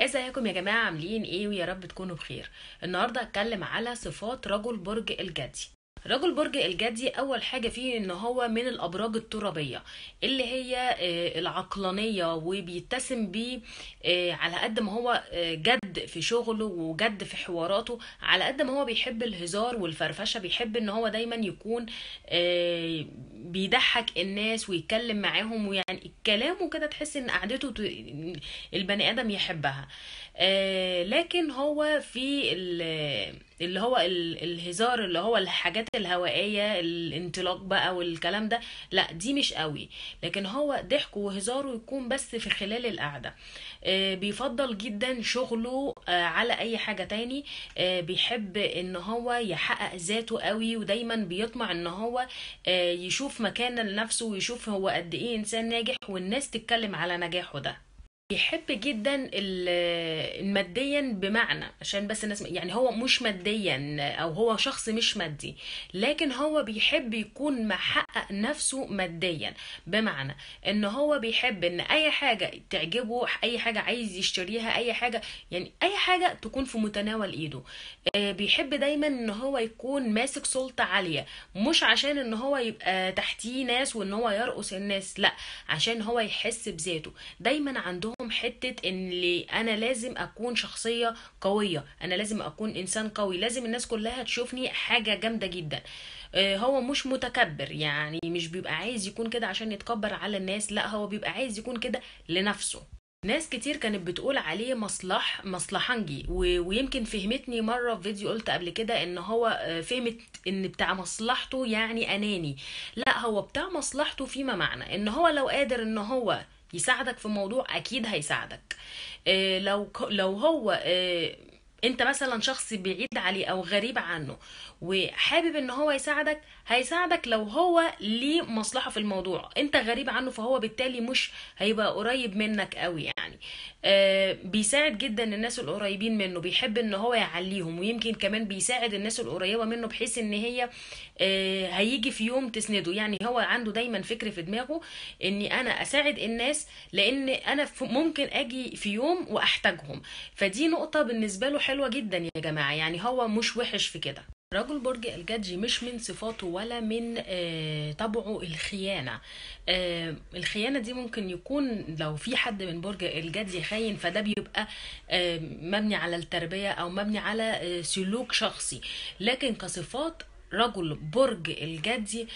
ازيكم يا جماعة عاملين ايه ويا رب تكونوا بخير النهاردة هتكلم على صفات رجل برج الجدي رجل برج الجدي اول حاجة فيه ان هو من الابراج الترابية اللي هي آه، العقلانية وبيتسم بيه آه، على قد ما هو آه، جد في شغله وجد في حواراته على قد ما هو بيحب الهزار والفرفشة بيحب ان هو دايما يكون آه، بيضحك الناس ويتكلم معاهم ويعني كلامه كده تحس ان قعدته ت- البني ادم يحبها آه، لكن هو في ال- اللي هو ال- الهزار اللي هو الحاجات الهوائية الانطلاق بقى والكلام ده لا دي مش قوي لكن هو ضحكه وهزاره يكون بس في خلال القعدة آه، بيفضل جدا شغله آه، على اي حاجة تاني آه، بيحب ان هو يحقق ذاته قوي ودايما بيطمع ان هو آه، يشوف مكانه لنفسه ويشوف هو قد ايه انسان ناجح والناس تتكلم على نجاحه ده بيحب جدا ال- ماديا بمعنى عشان بس الناس يعني هو مش ماديا او هو شخص مش مادي لكن هو بيحب يكون محقق نفسه ماديا بمعنى ان هو بيحب ان اي حاجة تعجبه اي حاجة عايز يشتريها اي حاجة يعني اي حاجة تكون في متناول ايده آه، بيحب دايما ان هو يكون ماسك سلطة عالية مش عشان ان هو يبقى تحتيه ناس وان هو يرقص الناس لا عشان هو يحس بذاته دايما عندهم حتة ان اللي انا لازم اكون شخصية قوية انا لازم اكون انسان قوي لازم الناس كلها تشوفني حاجة جامدة جدا آه، هو مش متكبر يعني مش بيبقى عايز يكون كده عشان يتكبر على الناس لا هو بيبقى عايز يكون كده لنفسه ناس كتير كانت بتقول عليه مصلح مصلحنجي و... ويمكن فهمتني مرة في فيديو قلت قبل كده ان هو آه، فهمت ان بتاع مصلحته يعني اناني لا هو بتاع مصلحته فيما معنى ان هو لو قادر ان هو يساعدك في موضوع اكيد هيساعدك آه، لو ك- لو هو آه، انت مثلا شخص بعيد عليه او غريب عنه وحابب ان هو يساعدك هيساعدك لو هو ليه مصلحة في الموضوع انت غريب عنه فهو بالتالي مش هيبقى قريب منك قوي يعني آه بيساعد جدا الناس القريبين منه بيحب ان هو يعليهم ويمكن كمان بيساعد الناس القريبة منه بحيث ان هي آه هيجي في يوم تسنده يعني هو عنده دايما فكر في دماغه اني انا اساعد الناس لان انا ف- ممكن اجي في يوم واحتاجهم فدي نقطة بالنسبة له حلوة جدا يا جماعة يعني هو مش وحش في كده رجل برج الجدي مش من صفاته ولا من آه، طبعه الخيانة آه، الخيانة دي ممكن يكون لو في حد من برج الجدي خاين فده بيبقى آه، مبني على التربية أو مبني على آه، سلوك شخصي لكن كصفات رجل برج الجدي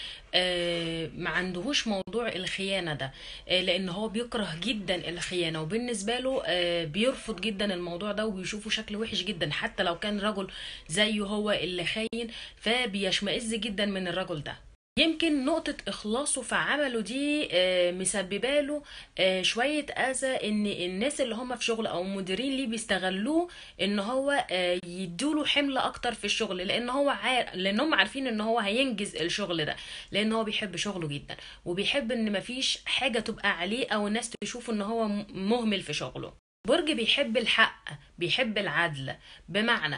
آه، ما عندهوش موضوع الخيانة ده آه، لأن هو بيكره جدا الخيانة وبالنسبة له آه، بيرفض جدا الموضوع ده وبيشوفه شكل وحش جدا حتى لو كان رجل زيه هو اللي خاين فبيشمئز جدا من الرجل ده يمكن نقطة إخلاصه في عمله دي آه، مسببة له آه، شوية أذى إن الناس اللي هم في شغل أو مديرين ليه بيستغلوه إن هو آه، يدوله حمل أكتر في الشغل لأن هو عار... لأن هم عارفين إن هو هينجز الشغل ده لأن هو بيحب شغله جدا وبيحب إن مفيش حاجة تبقى عليه أو الناس تشوف إن هو م- مهمل في شغله برج بيحب الحق بيحب العدل بمعنى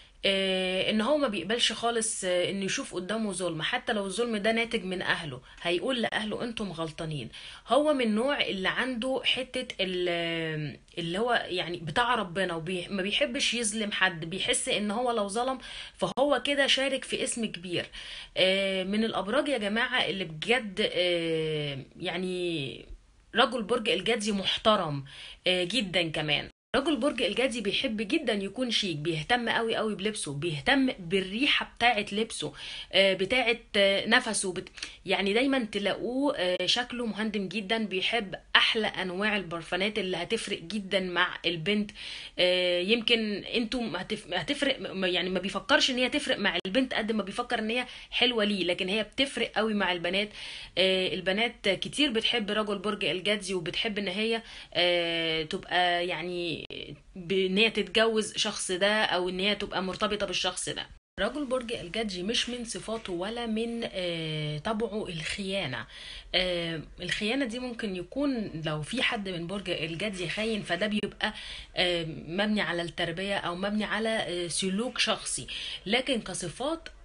آه، ان هو ما بيقبلش خالص آه، انه يشوف قدامه ظلم حتى لو الظلم ده ناتج من اهله هيقول لاهله انتم غلطانين هو من النوع اللي عنده حتة ال- اللي هو يعني بتاع ربنا وما بيحبش يظلم حد بيحس ان هو لو ظلم فهو كده شارك في اسم كبير آه، من الابراج يا جماعة اللي بجد آه، يعني رجل برج الجدي محترم آه، جدا كمان رجل برج الجدي بيحب جدا يكون شيك بيهتم قوي قوي بلبسه بيهتم بالريحة بتاعة لبسه آه، بتاعة آه، نفسه بت... يعني دايما تلاقوه آه، شكله مهندم جدا بيحب احلى انواع البرفانات اللي هتفرق جدا مع البنت آه، يمكن انتوا هتف... هتفرق م- يعني ما بيفكرش ان هي تفرق مع البنت قد ما بيفكر ان هي حلوة ليه لكن هي بتفرق قوي مع البنات آه، البنات كتير بتحب رجل برج الجدي وبتحب ان هي آه، تبقى يعني بان هي تتجوز شخص ده او ان هي تبقى مرتبطة بالشخص ده رجل برج الجدي مش من صفاته ولا من آه، طبعه الخيانة آه، الخيانة دي ممكن يكون لو في حد من برج الجدي خاين فده بيبقى آه، مبني على التربية أو مبني على آه، سلوك شخصي لكن كصفات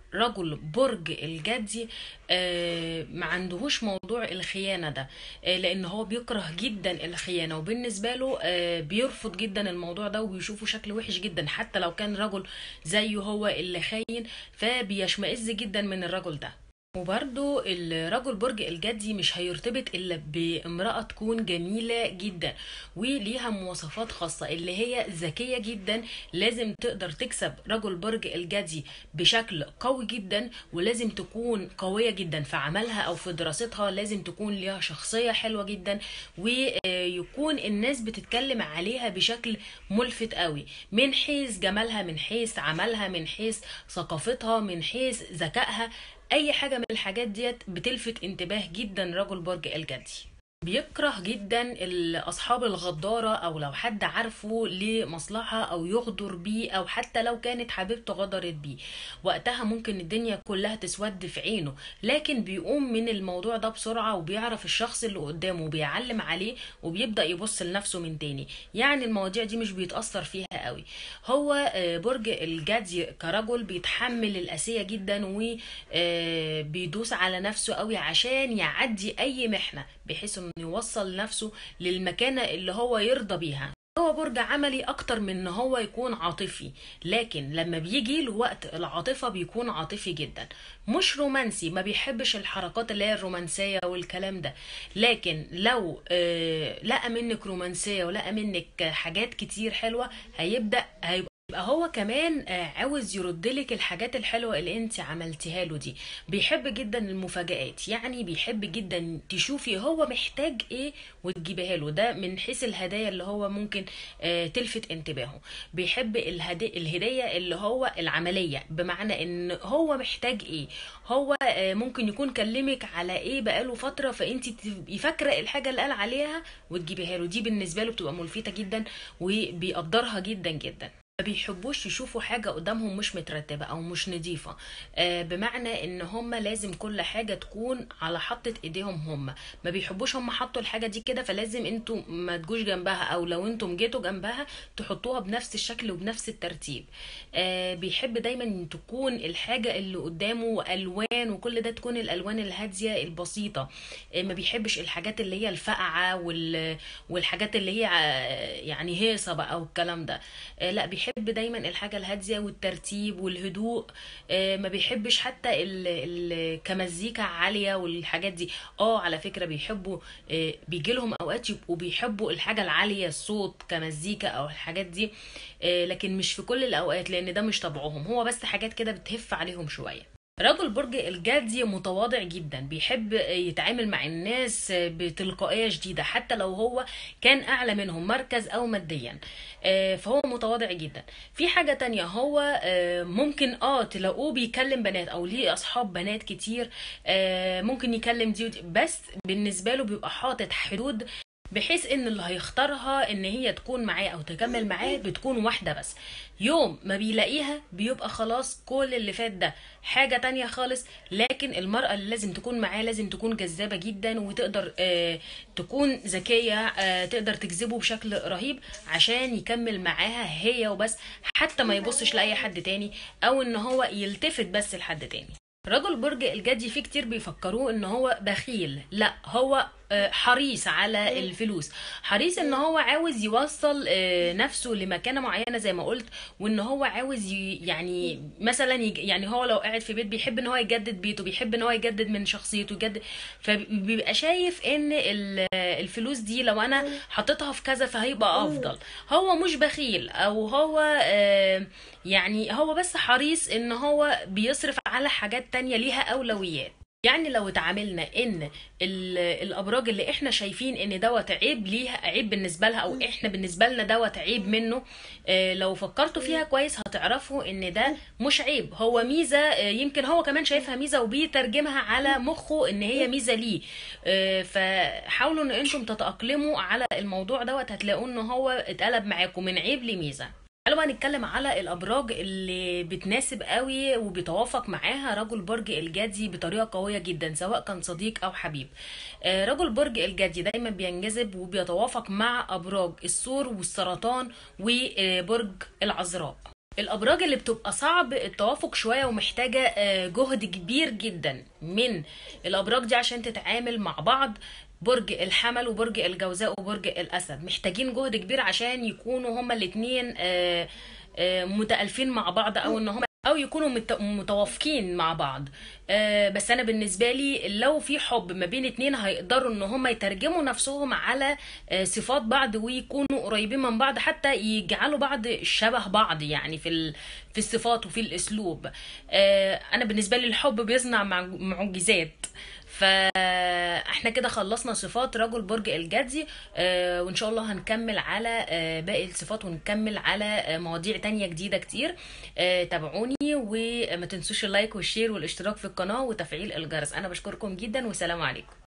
رجل برج الجدي آه، ما عندهوش موضوع الخيانة ده آه، لان هو بيكره جدا الخيانة وبالنسبة له آه، بيرفض جدا الموضوع ده وبيشوفه شكل وحش جدا حتى لو كان رجل زيه هو اللي خاين فبيشمئز جدا من الرجل ده وبرضو الرجل برج الجدي مش هيرتبط الا بامرأة تكون جميلة جدا وليها مواصفات خاصة اللي هي ذكية جدا لازم تقدر تكسب رجل برج الجدي بشكل قوي جدا ولازم تكون قوية جدا في عملها او في دراستها لازم تكون ليها شخصية حلوة جدا ويكون الناس بتتكلم عليها بشكل ملفت قوي من حيث جمالها من حيث عملها من حيث ثقافتها من حيث ذكائها اي حاجه من الحاجات ديت بتلفت انتباه جدا رجل برج الجدي بيكره جدا اصحاب الغدارة او لو حد عارفه لمصلحة او يغدر بيه او حتى لو كانت حبيبته غدرت بيه وقتها ممكن الدنيا كلها تسود في عينه لكن بيقوم من الموضوع ده بسرعة وبيعرف الشخص اللي قدامه وبيعلم عليه وبيبدأ يبص لنفسه من تاني يعني المواضيع دي مش بيتأثر فيها قوي هو آه، برج الجدي كرجل بيتحمل القاسية جدا وبيدوس على نفسه قوي عشان يعدي اي محنة بحيث انه يوصل نفسه للمكانة اللي هو يرضى بيها هو برج عملي اكتر من ان هو يكون عاطفي لكن لما بيجي له وقت العاطفه بيكون عاطفي جدا مش رومانسي ما بيحبش الحركات اللي هي الرومانسيه والكلام ده لكن لو آه لقى منك رومانسيه ولقى منك حاجات كتير حلوه هيبدا هيبقى يبقى هو كمان آه، عاوز يردلك الحاجات الحلوة اللي انت عملتها له دي بيحب جدا المفاجآت يعني بيحب جدا تشوفي هو محتاج ايه وتجيبها له ده من حيث الهدايا اللي هو ممكن آه، تلفت انتباهه بيحب الهدي... الهدية اللي هو العملية بمعنى ان هو محتاج ايه هو آه، ممكن يكون كلمك على ايه بقاله فترة فانت تبقي فاكرة الحاجة اللي قال عليها وتجيبها له دي بالنسبة له بتبقى ملفتة جدا وبيقدرها جدا جدا ما بيحبوش يشوفوا حاجة قدامهم مش مترتبة أو مش نظيفة آه، بمعنى إن هم لازم كل حاجة تكون على حطة إيديهم هم ما بيحبوش هم حطوا الحاجة دي كده فلازم انتوا ما تجوش جنبها أو لو انتم جيتوا جنبها تحطوها بنفس الشكل وبنفس الترتيب آه، بيحب دايما تكون الحاجة اللي قدامه ألوان وكل ده تكون الألوان الهادية البسيطة آه، ما بيحبش الحاجات اللي هي الفقعة وال... والحاجات اللي هي آه، يعني هيصة بقى والكلام ده آه، لا بيحب دايما الحاجة الهادية والترتيب والهدوء آه، ما بيحبش حتى ال... ال... كمزيكا عالية والحاجات دي اه على فكرة بيحبوا آه، بيجيلهم اوقات يبقوا بيحبوا الحاجة العالية الصوت كمزيكا او الحاجات دي آه، لكن مش في كل الاوقات لان ده مش طبعهم هو بس حاجات كده بتهف عليهم شوية رجل برج الجدي متواضع جدا بيحب يتعامل مع الناس بتلقائية شديدة حتى لو هو كان أعلى منهم مركز أو ماديا آه، فهو متواضع جدا في حاجة تانية هو آه، ممكن اه تلاقوه بيكلم بنات أو ليه أصحاب بنات كتير آه، ممكن يكلم دي ودي بس بالنسبة له بيبقى حاطط حدود بحيث ان اللي هيختارها ان هي تكون معاه او تكمل معاه بتكون واحدة بس يوم ما بيلاقيها بيبقى خلاص كل اللي فات ده حاجة تانية خالص لكن المرأة اللي لازم تكون معاه لازم تكون جذابة جدا وتقدر آه تكون ذكية آه تقدر تجذبه بشكل رهيب عشان يكمل معاها هي وبس حتى ما يبصش لأي حد تاني او ان هو يلتفت بس لحد تاني رجل برج الجدي فيه كتير بيفكروه ان هو بخيل لا هو آه، حريص على الفلوس حريص ان هو عاوز يوصل آه، نفسه لمكانة معينة زي ما قلت وان هو عاوز ي- يعني مثلا يج- يعني هو لو قاعد في بيت بيحب ان هو يجدد بيته بيحب ان هو يجدد من شخصيته يجدد فبيبقى شايف ان ال- الفلوس دي لو انا حطيتها في كذا فهيبقى افضل هو مش بخيل او هو آه، يعني هو بس حريص ان هو بيصرف على حاجات تانية ليها اولويات يعني لو اتعاملنا ان ال- الابراج اللي احنا شايفين ان دوت عيب ليها عيب بالنسبه لها او احنا بالنسبه لنا دوت عيب منه آه، لو فكرتوا فيها كويس هتعرفوا ان ده مش عيب هو ميزه آه، يمكن هو كمان شايفها ميزه وبيترجمها على مخه ان هي ميزه ليه آه، فحاولوا ان انتم تتاقلموا على الموضوع دوت هتلاقوا ان هو اتقلب معاكم من عيب لميزه تعالوا بقى نتكلم على الابراج اللي بتناسب قوي وبيتوافق معاها رجل برج الجدي بطريقه قويه جدا سواء كان صديق او حبيب آه، رجل برج الجدي دايما بينجذب وبيتوافق مع ابراج الثور والسرطان وبرج العذراء الابراج اللي بتبقى صعب التوافق شويه ومحتاجه آه، جهد كبير جدا من الابراج دي عشان تتعامل مع بعض برج الحمل وبرج الجوزاء وبرج الاسد محتاجين جهد كبير عشان يكونوا هما الاتنين آه، آه، متألفين مع بعض او ان هما او يكونوا مت- متوافقين مع بعض آه، بس انا بالنسبه لي لو في حب ما بين اتنين هيقدروا ان هم يترجموا نفسهم على آه، صفات بعض ويكونوا قريبين من بعض حتى يجعلوا بعض شبه بعض يعني في ال- في الصفات وفي الاسلوب آه، انا بالنسبه لي الحب بيصنع مع- معجزات فاحنا كده خلصنا صفات رجل برج الجدي آه، وان شاء الله هنكمل على آه، باقي الصفات ونكمل على آه، مواضيع تانية جديدة كتير آه، تابعوني وما تنسوش اللايك والشير والاشتراك في القناة وتفعيل الجرس انا بشكركم جدا والسلام عليكم